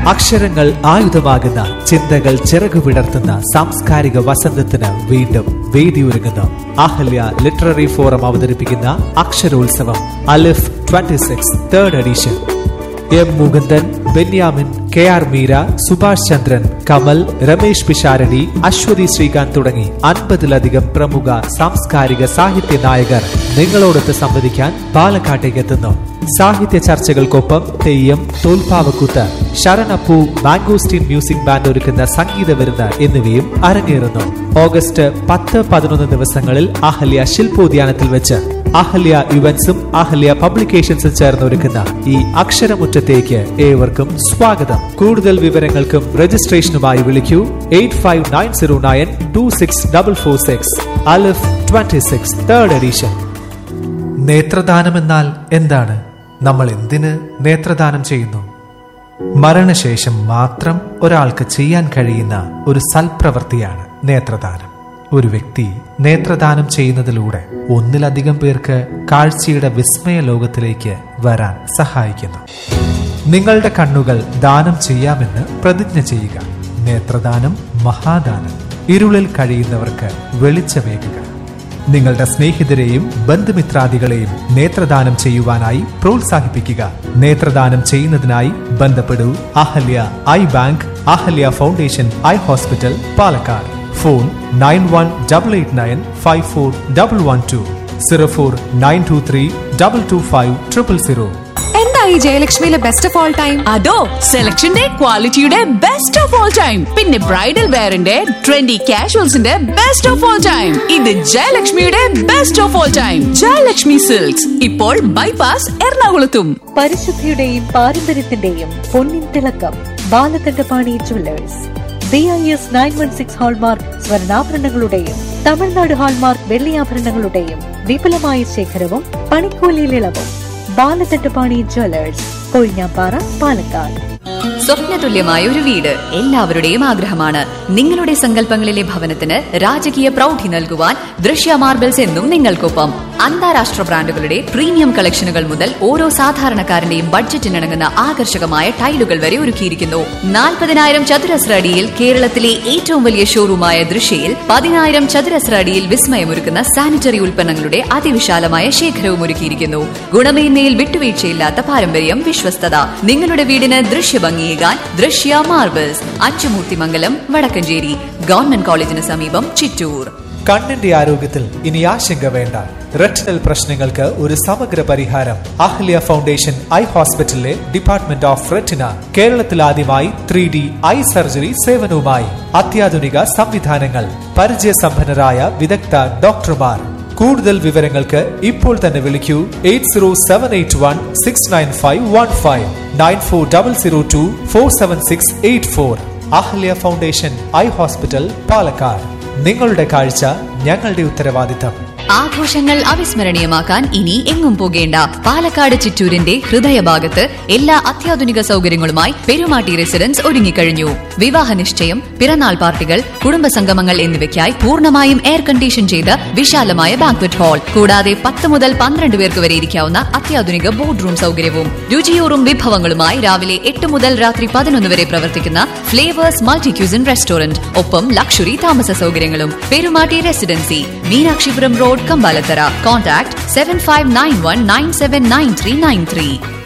അക്ഷരങ്ങൾ ആയുധമാകുന്ന ചിന്തകൾ ചിറകുവിടർത്തുന്ന സാംസ്കാരിക വസന്തത്തിന് വീണ്ടും വേദിയൊരുങ്ങുന്നു അഹല്യ ലിറ്റററി ഫോറം അവതരിപ്പിക്കുന്ന Aksharotsavam Alif 26 six third edition M Mukundan Benyamin K R Meera Subhash Chandran Kamal Ramesh Pisharody Aswathy Sreekanth തുടങ്ങി അൻപതിലധികം പ്രമുഖ സാംസ്കാരിക സാഹിത്യ നായകർ നിങ്ങളോടൊത്ത് സംവദിക്കാൻ പാലക്കാട്ടേക്ക് എത്തുന്നു സാഹിത്യ ചർച്ചകൾക്കൊപ്പം തെയ്യം തോൽപ്പാവക്കൂത്ത് ശരണപ്പൂ മാംഗോസ്റ്റീൻ മ്യൂസിക് ബാൻഡ് ഒരുക്കുന്ന സംഗീത വിരുന്ന് എന്നിവയും അരങ്ങേറുന്നു ഓഗസ്റ്റ് പത്ത് പതിനൊന്ന് ദിവസങ്ങളിൽ അഹല്യ ശില്പോദ്യാനത്തിൽ വെച്ച് അഹല്യ ഇവന്റ്സും അഹല്യ പബ്ലിക്കേഷൻസും ചേർന്ന് ഒരുക്കുന്ന ഈ അക്ഷരമുറ്റത്തേക്ക് ഏവർക്കും സ്വാഗതം കൂടുതൽ വിവരങ്ങൾക്കും രജിസ്ട്രേഷനുമായി വിളിക്കൂ eight five nine zero nine two six double four six Alif twenty six third edition നേത്രദാനം എന്നാൽ എന്താണ് നമ്മൾ എന്തിന് നേത്രദാനം ചെയ്യുന്നു മരണശേഷം മാത്രം ഒരാൾക്ക് ചെയ്യാൻ കഴിയുന്ന ഒരു സൽപ്രവൃത്തിയാണ് നേത്രദാനം ഒരു വ്യക്തി നേത്രദാനം ചെയ്യുന്നതിലൂടെ ഒന്നിലധികം പേർക്ക് കാഴ്ചയുടെ വിസ്മയ ലോകത്തിലേക്ക് വരാൻ സഹായിക്കുന്നു നിങ്ങളുടെ കണ്ണുകൾ ദാനം ചെയ്യാമെന്ന് പ്രതിജ്ഞ ചെയ്യുക നേത്രദാനം മഹാദാനം ഇരുളിൽ കഴിയുന്നവർക്ക് വെളിച്ചമേകുക നിങ്ങളുടെ സ്നേഹിതരെയും ബന്ധുമിത്രാദികളെയും നേത്രദാനം ചെയ്യുവാനായി പ്രോത്സാഹിപ്പിക്കുക നേത്രദാനം ചെയ്യുന്നതിനായി ബന്ധപ്പെടൂ Ahalya eye bank Ahalya foundation eye hospital Palakkad phone nine one double eight nine five four double one two zero four nine two three double two five triple zero എന്താ ഈ ജയലക്ഷ്മിയിലെ ബെസ്റ്റ് ഓഫ് ഓൾ ടൈം അതോ സെലക്ഷന്റെ ക്വാളിറ്റിയുടെ ബെസ്റ്റ് ഓഫ് ഓൾ ടൈം പിന്നെ bridal വെയറിന്റെ trendy കാഷ്വൽസിന്റെ best of all time ഇത് ജയലക്ഷ്മിയുടെ best of all time Jayalakshmi silks ഇപ്പോൾ ബൈപാസ് എറണാകുളത്തും പരിശുദ്ധിയുടെയും പാരമ്പര്യത്തിന്റെയും പൊന്നിൻ തിളക്കം Balakandapani jewellers B I S nine one six hallmark സ്വർണ്ണാഭരണങ്ങളുടെയും തമിഴ്നാട് ഹാൾമാർക്ക് വെള്ളിയാഭരണങ്ങളുടെയും വിപുലമായ ശേഖരവും പണിക്കൂലിയിൽ ഇളവും ബാലകണ്ഠപാണി ജ്വല്ലേഴ്സ് കൊഴിഞ്ഞാപ്പാറ പാലക്കാട് സ്വപ്നതുല്യമായ ഒരു വീട് എല്ലാവരുടെയും ആഗ്രഹമാണ് നിങ്ങളുടെ സങ്കല്പങ്ങളിലെ ഭവനത്തിന് രാജകീയ പ്രൗഢി നൽകുവാൻ ദൃശ്യ മാർബിൾസ് എന്നും നിങ്ങൾക്കൊപ്പം അന്താരാഷ്ട്ര ബ്രാൻഡുകളുടെ പ്രീമിയം കളക്ഷനുകൾ മുതൽ ഓരോ സാധാരണക്കാരന്റെയും ബഡ്ജറ്റിനിണങ്ങുന്ന ആകർഷകമായ ടൈലുകൾ വരെ ഒരുക്കിയിരിക്കുന്നു നാൽപ്പതിനായിരം ചതുരശ്ര അടിയിൽ കേരളത്തിലെ ഏറ്റവും വലിയ ഷോറൂമായ ദൃശ്യയിൽ പതിനായിരം ചതുരശ്ര അടിയിൽ വിസ്മയമൊരുക്കുന്ന സാനിറ്ററി ഉൽപ്പന്നങ്ങളുടെ അതിവിശാലമായ ശേഖരവും ഒരുക്കിയിരിക്കുന്നു ഗുണമേന്മയിൽ വിട്ടുവീഴ്ചയില്ലാത്ത പാരമ്പര്യം വിശ്വസ്തത നിങ്ങളുടെ വീടിന് ദൃശ്യഭംഗിയേകാൻ ദൃശ്യ മാർബിൾസ് അച്ചുമൂർത്തിമംഗലം വടക്കഞ്ചേരി ഗവൺമെന്റ് കോളേജിന് സമീപം ചിറ്റൂർ കണ്ണിന്റെ ആരോഗ്യത്തിൽ ഇനി ആശങ്ക വേണ്ട റെറ്റിനൽ പ്രശ്നങ്ങൾക്ക് ഒരു സമഗ്ര പരിഹാരം അഹ്ല്യ ഫൗണ്ടേഷൻ ഐ ഹോസ്പിറ്റലിലെ ഡിപ്പാർട്ട്മെന്റ് ഓഫ് റെറ്റിന കേരളത്തിൽ ആദ്യമായി ത്രീ ഡി ഐ സർജറി സേവനവുമായി അത്യാധുനിക സംവിധാനങ്ങൾ പരിചയസമ്പന്നരായ വിദഗ്ധ ഡോക്ടർമാർ കൂടുതൽ വിവരങ്ങൾക്ക് ഇപ്പോൾ തന്നെ വിളിക്കൂ eight zero seven eight one six nine five one five nine four double zero two four seven six eight four Ahalya foundation eye hospital Palakkad നിങ്ങളുടെ കാഴ്ച ഞങ്ങളുടെ ഉത്തരവാദിത്തം ആഘോഷങ്ങൾ അവിസ്മരണീയമാക്കാൻ ഇനി എങ്ങും പോകേണ്ട പാലക്കാട് ചിറ്റൂരിന്റെ ഹൃദയഭാഗത്ത് എല്ലാ അത്യാധുനിക സൗകര്യങ്ങളുമായി പെരുമാട്ടി റെസിഡൻസ് ഒരുങ്ങിക്കഴിഞ്ഞു വിവാഹ നിശ്ചയം പിറന്നാൾ പാർട്ടികൾ കുടുംബസംഗമങ്ങൾ എന്നിവയ്ക്കായി പൂർണ്ണമായും എയർ കണ്ടീഷൻ ചെയ്ത വിശാലമായ ബാങ്ക്വറ്റ് ഹാൾ കൂടാതെ പത്ത് മുതൽ പന്ത്രണ്ട് പേർക്ക് വരെ ഇരിക്കാവുന്ന അത്യാധുനിക ബോർഡ് റൂം സൗകര്യവും രുചിയൂറും വിഭവങ്ങളുമായി രാവിലെ എട്ട് മുതൽ രാത്രി പതിനൊന്ന് വരെ പ്രവർത്തിക്കുന്ന ഫ്ലേവേഴ്സ് മൾട്ടി ക്യൂസിൻ റെസ്റ്റോറന്റ് ഒപ്പം ലക്ഷറി താമസ സൗകര്യങ്ങളും Perumatty residency Meenakshipuram road Kambalathara contact seven five nine one nine seven nine three nine three